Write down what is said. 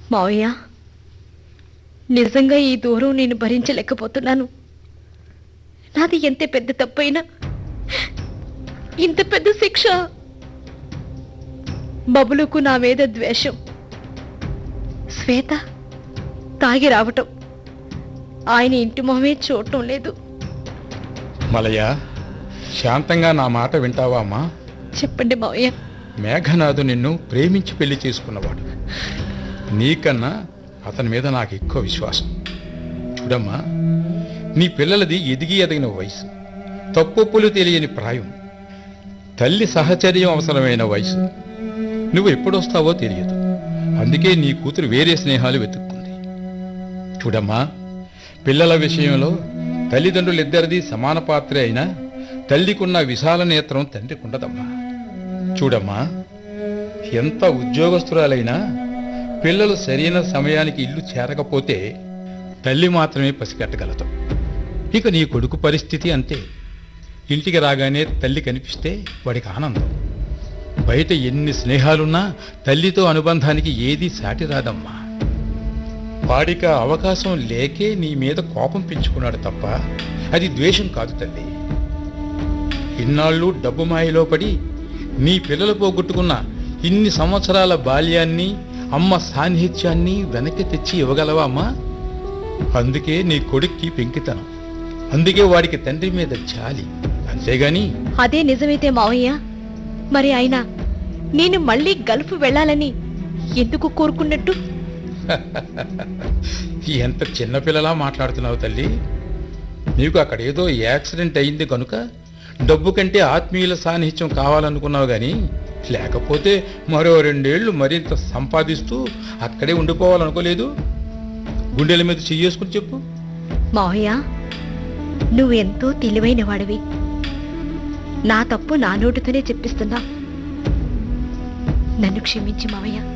మావయ్య నిజంగా ఈ దూరం నేను భరించలేకపోతున్నాను నాది ఎంత పెద్ద తప్పైనా ఇంత పెద్ద శిక్ష బబులుకు నా మీద ద్వేషం శ్వేత తాగి రావటం ఆయన ఇంటి మొహమే చూడటం లేదు మలయ శాంతంగా నా మాట వింటావా అమ్మా చెప్పండి మావయ్య మేఘనాథు నిన్ను ప్రేమించి పెళ్లి చేసుకున్నవాడు నీకన్నా అతని మీద నాకు ఎక్కువ విశ్వాసం చూడమ్మా నీ పిల్లలది ఎదిగి ఎదిగిన వయసు తప్పులు తెలియని ప్రాయం తల్లి సహచర్యం అవసరమైన వయసు నువ్వు ఎప్పుడొస్తావో తెలియదు అందుకే నీ కూతురు వేరే స్నేహాలు వెతుక్కుంది చూడమ్మా పిల్లల విషయంలో తల్లిదండ్రులిద్దరిది సమాన పాత్రే అయినా తల్లికున్న విశాల నేత్రం తండ్రికి ఉండదమ్మా చూడమ్మా ఎంత ఉద్యోగస్తురాలైనా పిల్లలు సరైన సమయానికి ఇల్లు చేరకపోతే తల్లి మాత్రమే పసిగట్టగలదు ఇక నీ కొడుకు పరిస్థితి అంతే ఇంటికి రాగానే తల్లి కనిపిస్తే వాడికి ఆనందం బయట ఎన్ని స్నేహాలున్నా తల్లితో అనుబంధానికి ఏదీ సాటి రాదమ్మా వాడికి ఆ అవకాశం లేకే నీ మీద కోపం పెంచుకున్నాడు తప్ప అది ద్వేషం కాదు తల్లి ఇన్నాళ్ళు డబ్బు మాయలో పడి నీ పిల్లలు పోగొట్టుకున్న ఇన్ని సంవత్సరాల బాల్యాన్ని అమ్మ సాన్నిహిత్యాన్ని వెనక్కి తెచ్చి ఇవ్వగలవా అమ్మా అందుకే నీ కొడుక్కి పెంకితనం అందుకే వాడికి తండ్రి మీద జాలి అంతేగాని అదే నిజమైతే మావయ్య మరి ఆయన నేను మళ్ళీ గల్ఫ్ వెళ్ళాలని ఎందుకు కోరుకున్నట్టు ఎంత చిన్నపిల్లలా మాట్లాడుతున్నావు తల్లి నీకు అక్కడ ఏదో యాక్సిడెంట్ అయింది కనుక డబ్బు కంటే ఆత్మీయుల సాన్నిహిత్యం కావాలనుకున్నావు గాని లేకపోతే మరో రెండేళ్లు మరింత సంపాదిస్తూ అక్కడే ఉండిపోవాలనుకోలేదు గుండెల మీద చెయ్యేసుకుని చెప్పు మావయ్య నువ్వెంతో తెలివైన వాడివి నా తప్పు నా నోటితోనే చెప్పిస్తున్నా నన్ను క్షమించి మావయ్య